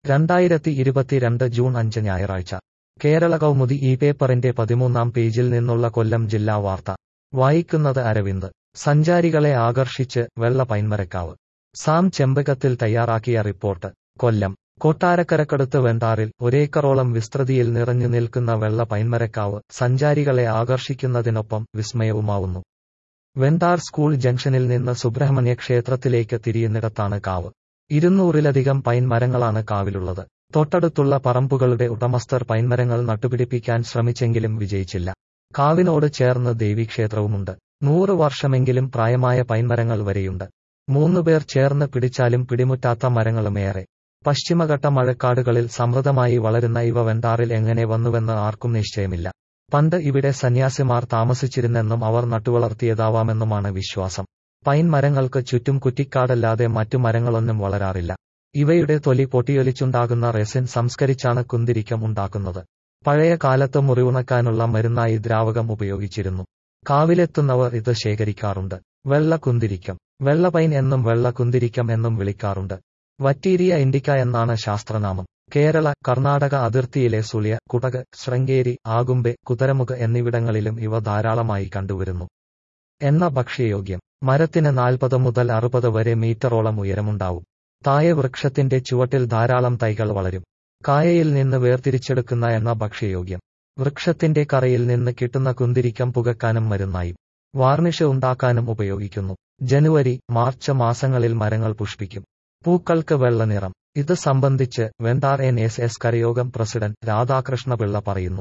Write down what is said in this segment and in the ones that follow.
രണ്ടായിരത്തി ഇരുപത്തിരണ്ട് ജൂൺ അഞ്ച് ഞായറാഴ്ച കേരള കൗമുദി ഈ പേപ്പറിന്റെ പതിമൂന്നാം പേജിൽ നിന്നുള്ള കൊല്ലം ജില്ലാ വാർത്ത വായിക്കുന്നത് അരവിന്ദ് സഞ്ചാരികളെ ആകർഷിച്ച് വെള്ള പൈൻമരക്കാവ് സാം ചെമ്പകത്തിൽ തയ്യാറാക്കിയ റിപ്പോർട്ട് കൊല്ലം കൊട്ടാരക്കരക്കടുത്ത് വെണ്ടാറിൽ ഒരേക്കറോളം വിസ്തൃതിയിൽ നിറഞ്ഞു നിൽക്കുന്ന വെള്ള പൈൻമരക്കാവ് സഞ്ചാരികളെ ആകർഷിക്കുന്നതിനൊപ്പം വിസ്മയവുമാവുന്നു വെണ്ടാർ സ്കൂൾ ജംഗ്ഷനിൽ നിന്ന് സുബ്രഹ്മണ്യ ക്ഷേത്രത്തിലേക്ക് തിരിയുന്നിടത്താണ് കാവ് ഇരുന്നൂറിലധികം പൈൻ മരങ്ങളാണ് കാവിലുള്ളത് തൊട്ടടുത്തുള്ള പറമ്പുകളുടെ ഉടമസ്ഥർ പൈൻമരങ്ങൾ നട്ടുപിടിപ്പിക്കാൻ ശ്രമിച്ചെങ്കിലും വിജയിച്ചില്ല കാവിനോട് ചേർന്ന് ദേവീക്ഷേത്രവുമുണ്ട് നൂറ് വർഷമെങ്കിലും പ്രായമായ പൈൻമരങ്ങൾ വരെയുണ്ട് മൂന്നുപേർ ചേർന്ന് പിടിച്ചാലും പിടിമുറ്റാത്ത മരങ്ങളുമേറെ പശ്ചിമഘട്ട മഴക്കാടുകളിൽ സമൃദ്ധമായി വളരുന്ന ഇവ വെണ്ടാറിൽ എങ്ങനെ വന്നുവെന്ന് ആർക്കും നിശ്ചയമില്ല പണ്ട് ഇവിടെ സന്യാസിമാർ താമസിച്ചിരുന്നെന്നും അവർ നട്ടുവളർത്തിയതാവാമെന്നുമാണ് വിശ്വാസം പൈൻ മരങ്ങൾക്ക് ചുറ്റും കുറ്റിക്കാടല്ലാതെ മറ്റു മരങ്ങളൊന്നും വളരാറില്ല ഇവയുടെ തൊലി പൊട്ടിയൊലിച്ചുണ്ടാകുന്ന റെസിൻ സംസ്കരിച്ചാണ് കുന്തിരിക്കം ഉണ്ടാക്കുന്നത് പഴയ കാലത്ത് മുറിവുണക്കാനുള്ള മരുന്നായി ദ്രാവകം ഉപയോഗിച്ചിരുന്നു കാവിലെത്തുന്നവർ ഇത് ശേഖരിക്കാറുണ്ട് വെള്ള കുന്തിരിക്കം വെള്ളപൈൻ എന്നും വെള്ള കുന്തിരിക്കം എന്നും വിളിക്കാറുണ്ട് വറ്റീരിയ ഇൻഡിക്ക എന്നാണ് ശാസ്ത്രനാമം കേരള കർണാടക അതിർത്തിയിലെ സുളിയ കുടക് ശൃംഗേരി ആകുംബെ കുതരമുഖ് എന്നിവിടങ്ങളിലും ഇവ ധാരാളമായി കണ്ടുവരുന്നു എണ്ണ ഭക്ഷ്യയോഗ്യം മരത്തിന് നാൽപ്പത് മുതൽ അറുപത് വരെ മീറ്ററോളം ഉയരമുണ്ടാവും താഴെ വൃക്ഷത്തിന്റെ ചുവട്ടിൽ ധാരാളം തൈകൾ വളരും കായയിൽ നിന്ന് വേർതിരിച്ചെടുക്കുന്ന എണ്ണ ഭക്ഷ്യയോഗ്യം വൃക്ഷത്തിന്റെ കറയിൽ നിന്ന് കിട്ടുന്ന കുന്തിരിക്കം പുകക്കാനും മരുന്നായും വാർണിഷ് ഉണ്ടാക്കാനും ഉപയോഗിക്കുന്നു ജനുവരി മാർച്ച് മാസങ്ങളിൽ മരങ്ങൾ പുഷ്പിക്കും പൂക്കൾക്ക് വെള്ള നിറം ഇത് സംബന്ധിച്ച് വെണ്ടാർ എൻ എസ് എസ് കരയോഗം പ്രസിഡന്റ് രാധാകൃഷ്ണപിള്ള പറയുന്നു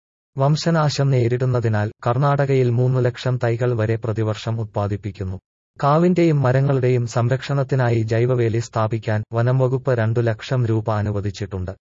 വംശനാശം നേരിടുന്നതിനാൽ കർണാടകയിൽ മൂന്നു ലക്ഷം തൈകൾ വരെ പ്രതിവർഷം ഉത്പാദിപ്പിക്കുന്നു കാവിന്റെയും മരങ്ങളുടെയും സംരക്ഷണത്തിനായി ജൈവവേലി സ്ഥാപിക്കാൻ വനം വകുപ്പ് രണ്ടു ലക്ഷം രൂപ അനുവദിച്ചിട്ടുണ്ട്